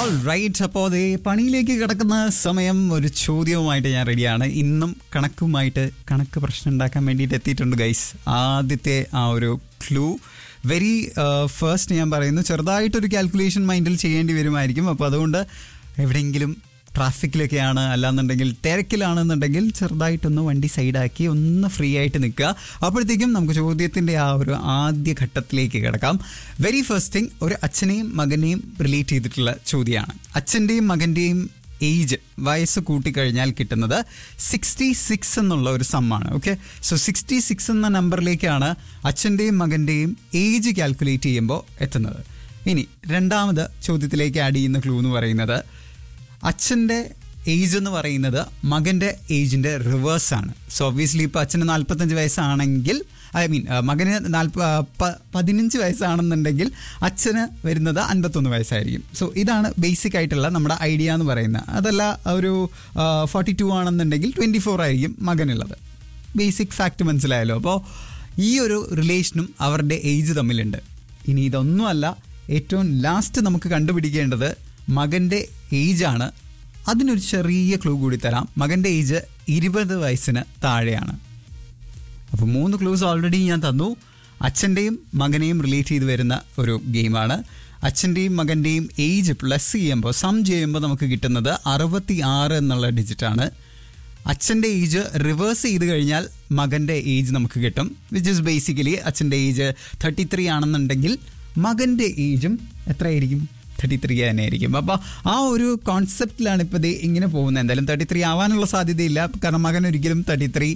all right അപ്പോൾ അതേ പണിയിലേക്ക് കിടക്കുന്ന സമയം ഒരു ചോദ്യവുമായിട്ട് ഞാൻ റെഡിയാണ് ഇന്നും കണക്കുമായിട്ട് കണക്ക് പ്രശ്നം ഉണ്ടാക്കാൻ വേണ്ടിയിട്ട് എത്തിയിട്ടുണ്ട് ഗൈസ് ആദ്യത്തെ ആ ഒരു ക്ലൂ വെരി ഫസ്റ്റ് ഞാൻ പറയുന്നു ചെറുതായിട്ടൊരു കാൽക്കുലേഷൻ മൈൻഡിൽ ചെയ്യേണ്ടി വരുമായിരിക്കും അപ്പോൾ അതുകൊണ്ട് എവിടെയെങ്കിലും ട്രാഫിക്കിലൊക്കെയാണ് അല്ലാന്നുണ്ടെങ്കിൽ തിരക്കിലാണെന്നുണ്ടെങ്കിൽ ചെറുതായിട്ടൊന്ന് വണ്ടി സൈഡാക്കി ഒന്ന് ഫ്രീ ആയിട്ട് നിൽക്കുക അപ്പോഴത്തേക്കും നമുക്ക് ചോദ്യത്തിൻ്റെ ആ ഒരു ആദ്യ ഘട്ടത്തിലേക്ക് കിടക്കാം വെരി ഫസ്റ്റ് തിങ് ഒരു അച്ഛനെയും മകനെയും റിലേറ്റ് ചെയ്തിട്ടുള്ള ചോദ്യമാണ് അച്ഛൻ്റെയും മകൻ്റെയും ഏജ് വയസ്സ് കൂട്ടിക്കഴിഞ്ഞാൽ കിട്ടുന്നത് സിക്സ്റ്റി സിക്സ് എന്നുള്ള ഒരു സമ്മാണ് ഓക്കെ സോ സിക്സ്റ്റി സിക്സ് എന്ന നമ്പറിലേക്കാണ് അച്ഛൻ്റെയും മകൻ്റെയും ഏജ് കാൽക്കുലേറ്റ് ചെയ്യുമ്പോൾ എത്തുന്നത് ഇനി രണ്ടാമത് ചോദ്യത്തിലേക്ക് ആഡ് ചെയ്യുന്ന ക്ലൂ എന്ന് പറയുന്നത് അച്ഛൻ്റെ ഏജ് എന്ന് പറയുന്നത് മകൻ്റെ ഏജിൻ്റെ റിവേഴ്സാണ് സോ ഒബ്വിയസ്ലി ഇപ്പോൾ അച്ഛന് നാൽപ്പത്തഞ്ച് വയസ്സാണെങ്കിൽ ഐ മീൻ മകന് നാൽപ്പ പ- പതിനഞ്ച് വയസ്സാണെന്നുണ്ടെങ്കിൽ അച്ഛന് വരുന്നത് അൻപത്തൊന്ന് വയസ്സായിരിക്കും സോ ഇതാണ് ബേസിക് ആയിട്ടുള്ള നമ്മുടെ ഐഡിയ എന്ന് പറയുന്നത് അതല്ല ഒരു ഫോർട്ടി ടു ആണെന്നുണ്ടെങ്കിൽ ട്വൻറ്റി ഫോർ ആയിരിക്കും മകനുള്ളത് ബേസിക് ഫാക്റ്റ് മനസ്സിലായല്ലോ അപ്പോൾ ഈ ഒരു റിലേഷനും അവരുടെ ഏജ് തമ്മിലുണ്ട് ഇനി ഇതൊന്നുമല്ല ഏറ്റവും ലാസ്റ്റ് നമുക്ക് കണ്ടുപിടിക്കേണ്ടത് മകൻ്റെ ഏജാണ് അതിനൊരു ചെറിയ ക്ലൂ കൂടി തരാം മകൻ്റെ ഏജ് ഇരുപത് വയസ്സിന് താഴെയാണ് അപ്പോൾ മൂന്ന് ക്ലൂസ് ഓൾറെഡി ഞാൻ തന്നു അച്ഛൻ്റെയും മകനെയും റിലേറ്റ് ചെയ്ത് വരുന്ന ഒരു ഗെയിമാണ് അച്ഛൻ്റെയും മകൻ്റെയും ഏജ് പ്ലസ് ചെയ്യുമ്പോൾ സം ചെയ്യുമ്പോൾ നമുക്ക് കിട്ടുന്നത് അറുപത്തി ആറ് എന്നുള്ള ഡിജിറ്റാണ് അച്ഛൻ്റെ ഏജ് റിവേഴ്സ് ചെയ്ത് കഴിഞ്ഞാൽ മകൻ്റെ ഏജ് നമുക്ക് കിട്ടും വിച്ച് ഇസ് ബേസിക്കലി അച്ഛൻ്റെ ഏജ് തേർട്ടി ത്രീ ആണെന്നുണ്ടെങ്കിൽ മകൻ്റെ ഏജും എത്രയായിരിക്കും തേർട്ടി ത്രീ തന്നെ ആയിരിക്കും അപ്പോൾ ആ ഒരു കോൺസെപ്റ്റിലാണ് ഇപ്പോൾ ഇത് ഇങ്ങനെ പോകുന്നത് എന്തായാലും തേർട്ടി ത്രീ ആവാനുള്ള സാധ്യതയില്ല കാരണം മകൻ ഒരിക്കലും തേർട്ടി ത്രീ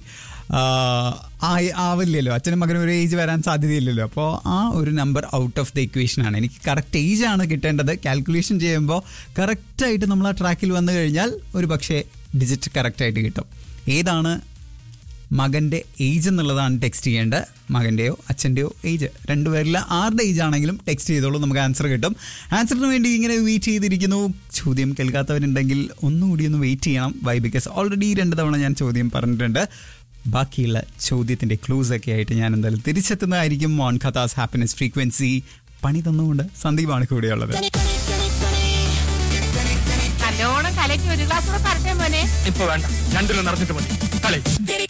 ആവില്ലല്ലോ അച്ഛനും മകനും ഒരു ഏജ് വരാൻ സാധ്യതയില്ലല്ലോ അപ്പോൾ ആ ഒരു number out of the equation ആണ് എനിക്ക് കറക്റ്റ് ഏജ് ആണ് കിട്ടേണ്ടത് കാൽക്കുലേഷൻ ചെയ്യുമ്പോൾ കറക്റ്റായിട്ട് നമ്മൾ ആ ട്രാക്കിൽ വന്നു കഴിഞ്ഞാൽ ഒരു പക്ഷേ ഡിജിറ്റ് കറക്റ്റായിട്ട് കിട്ടും ഏതാണ് മകൻ്റെ ഏജ് എന്നുള്ളതാണ് ടെക്സ്റ്റ് ചെയ്യേണ്ടത് മകൻ്റെയോ അച്ഛൻ്റെയോ ഏജ് രണ്ടുപേരിൽ ആരുടെ ഏജ് ആണെങ്കിലും ടെക്സ്റ്റ് ചെയ്തോളൂ നമുക്ക് ആൻസർ കിട്ടും ആൻസറിന് വേണ്ടി ഇങ്ങനെ വെയിറ്റ് ചെയ്തിരിക്കുന്നു ചോദ്യം കേൾക്കാത്തവരുണ്ടെങ്കിൽ ഒന്നുകൂടി ഒന്ന് വെയിറ്റ് ചെയ്യണം വൈ ബിക്കോസ് ഓൾറെഡി രണ്ട് തവണ ഞാൻ ചോദ്യം പറഞ്ഞിട്ടുണ്ട് ബാക്കിയുള്ള ചോദ്യത്തിൻ്റെ ക്ലൂസ് ഒക്കെ ആയിട്ട് ഞാൻ എന്തായാലും തിരിച്ചെത്തുന്നതായിരിക്കും ഓൺ ഖത്താസ് ഹാപ്പിനെസ് ഫ്രീക്വൻസി പണി തന്നുകൊണ്ട് സന്ദീപാണ് കൂടെയുള്ളത് നല്ലോണം കലക്കി ഒരു ഗ്ലാസ് കൂടെ തരട്ടെ മോനെ ഇപ്പൊ വേണ്ട രണ്ടിലും നടന്നിട്ട് മതി കളി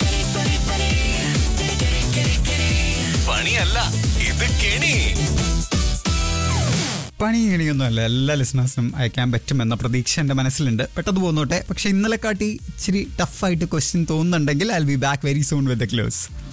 പണിയല്ല ഇത് കെണി പണി ഇണിയൊന്നുമല്ല എല്ലാ ലിസണേഴ്സിനും അയക്കാൻ പറ്റുമെന്ന പ്രതീക്ഷ എൻ്റെ മനസ്സിലുണ്ട് പെട്ടെന്ന് പോന്നോട്ടെ പക്ഷെ ഇന്നലെ കാട്ടി ഇച്ചിരി ടഫായിട്ട് ക്വസ്റ്റ്യൻ തോന്നുന്നുണ്ടെങ്കിൽ I be back very soon with the close